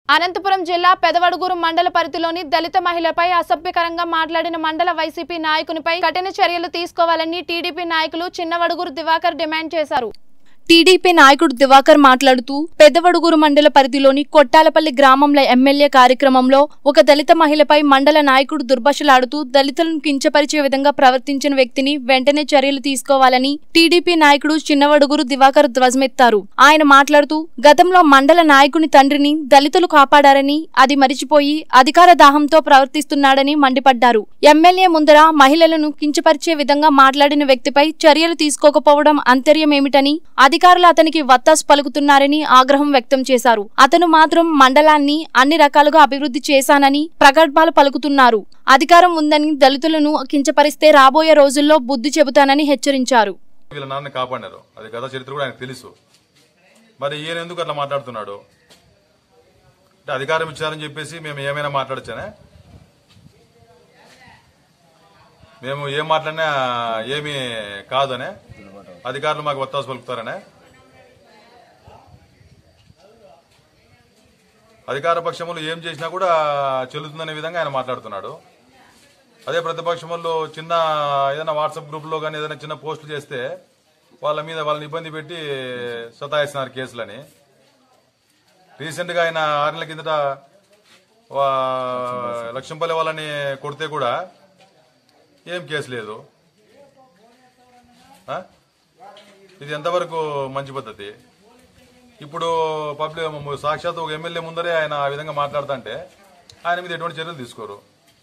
అనంతపురం జిల్లా పెదవడుగురు మండల పరిధిలోని దళిత మహిళపై అసభ్యకరంగా మాట్లాడిన మండల వైసీపీ నాయకునిపై కఠిన చర్యలు తీసుకోవాలని టీడీపీ నాయకులు చిన్నవడుగురు దివాకర్ డిమాండ్ చేశారు టీడీపీ నాయకుడు దివాకర్ మాట్లాడుతూ పెద్దవడుగురు మండల పరిధిలోని కొట్టాలపల్లి గ్రామంలో ఎమ్మెల్యే కార్యక్రమంలో ఒక దళిత మహిళపై మండల నాయకుడు దుర్భషలాడుతూ దళితులను కించపరిచే విధంగా ప్రవర్తించిన వ్యక్తిని వెంటనే చర్యలు తీసుకోవాలని టీడీపీ నాయకుడు చిన్నవడుగురు దివాకర్ ధ్వజమెత్తారు ఆయన మాట్లాడుతూ గతంలో మండల నాయకుని తండ్రిని దళితులు కాపాడారని అది మరిచిపోయి అధికార దాహంతో ప్రవర్తిస్తున్నాడని మండిపడ్డారు ఎమ్మెల్యే ముందర మహిళలను కించపరిచే విధంగా మాట్లాడిన వ్యక్తిపై చర్యలు తీసుకోకపోవడం అంతర్యమేమిటని అధికారులు అతనికి వత్తాసు పలుకుతున్నారని ఆగ్రహం వ్యక్తం చేశారు అతను మాత్రం మండలాన్ని అన్ని రకాలుగా అభివృద్ధి చేశానని ప్రగల్భాలు పలుకుతున్నారు అధికారం ఉందని దళితులను కించపరిస్తే రాబోయే రోజుల్లో బుద్ధి చెబుతానని హెచ్చరించారు వీళ్ళ నాన్న కాపాడారు అది గత చరిత్ర కూడా ఆయనకు తెలుసు మరి ఈయన ఎందుకు అట్లా మాట్లాడుతున్నాడు అంటే అధికారం ఇచ్చారని చెప్పేసి మేము ఏమైనా మాట్లాడచ్చానే మేము ఏం మాట్లాడినా ఏమీ కాదనే అధికారులు మాకు ఒత్తాసు పలుకుతారనే అధికార పక్షములు ఏం చేసినా కూడా చెల్లుతుందనే విధంగా ఆయన మాట్లాడుతున్నాడు అదే ప్రతిపక్షంలో చిన్న ఏదైనా వాట్సాప్ గ్రూప్లో కానీ ఏదైనా చిన్న పోస్టులు చేస్తే వాళ్ళ మీద వాళ్ళని ఇబ్బంది పెట్టి సతాయిస్తున్నారు కేసులని రీసెంట్గా ఆయన ఆరు నెలల కిందట వా- లక్ష్మీపల్లి వాళ్ళని కొడితే కూడా ఏం కేసు లేదు ఆ? ఇది ఎంతవరకు మంచి పద్ధతి ఇప్పుడు పబ్లిక్ సాక్షాత్ ఒక ఎమ్మెల్యే ముందరే ఆయన ఆ విధంగా మాట్లాడుతుంటే ఆయన మీద ఎటువంటి చర్యలు తీసుకోరు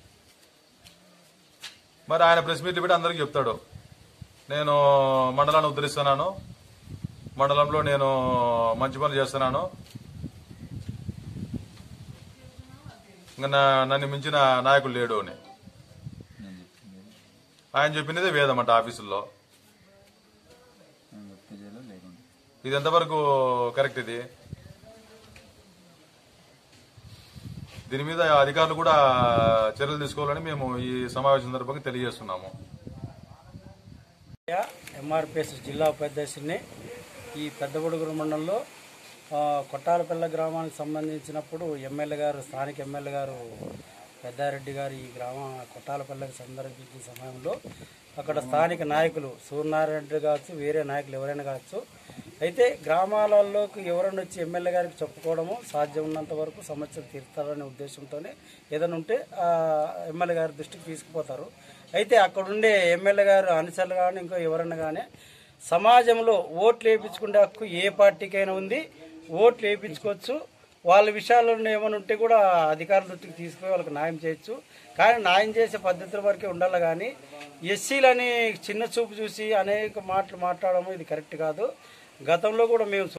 మరి ఆయన ప్రెస్ మీట్లు పెట్టి అందరికీ చెప్తాడు నేను మండలాన్ని ఉద్ధరిస్తున్నాను మండలంలో నేను మంచి పనులు చేస్తున్నాను ఇంకా నా- నన్ను మించిన నాయకుడు లేడు అని ఆయన చెప్పినదే వేదం అంట ఆఫీసుల్లో ఇది ఎంతవరకు కరెక్ట్ ఇది దీని మీద అధికారులు కూడా చర్యలు తీసుకోవాలని మేము ఈ సమావేశం సందర్భంగా తెలియజేస్తున్నాము ఎంఆర్పిఎస్ జిల్లా ఉపాధ్యక్షుడిని ఈ పెద్దబుడుగురు మండలంలో ఆ, కొట్టాలపల్లె గ్రామానికి సంబంధించినప్పుడు ఎమ్మెల్యే గారు స్థానిక ఎమ్మెల్యే గారు పెద్దారెడ్డి గారు ఈ గ్రామ కొట్టాలపల్లెకి సందర్శించిన సమయంలో అక్కడ స్థానిక నాయకులు సూర్యనారాయణ రెడ్డి కావచ్చు వేరే నాయకులు ఎవరైనా కావచ్చు అయితే గ్రామాలలోకి ఎవరైనా వచ్చి ఎమ్మెల్యే గారికి చెప్పుకోవడము సాధ్యం ఉన్నంత వరకు సమస్యలు తీరుతారనే ఉద్దేశంతోనే ఏదైనా ఉంటే ఆ ఎమ్మెల్యే గారి దృష్టికి తీసుకుపోతారు అయితే అక్కడ ఉండే ఎమ్మెల్యే గారు అనుచరులు కానీ ఇంకో ఎవరైనా కానీ సమాజంలో ఓట్లు వేయించుకునే హక్కు ఏ పార్టీకైనా ఉంది ఓట్లు వేయించుకోవచ్చు వాళ్ళ విషయాల్లో ఏమైనా ఉంటే కూడా అధికారుల దృష్టికి తీసుకుని వాళ్ళకి న్యాయం చేయొచ్చు కానీ న్యాయం చేసే పద్ధతుల వరకే ఉండాలి కానీ ఎస్సీలని చిన్న చూపు చూసి అనేక మాటలు మాట్లాడడం ఇది కరెక్ట్ కాదు గతంలో కూడా మేము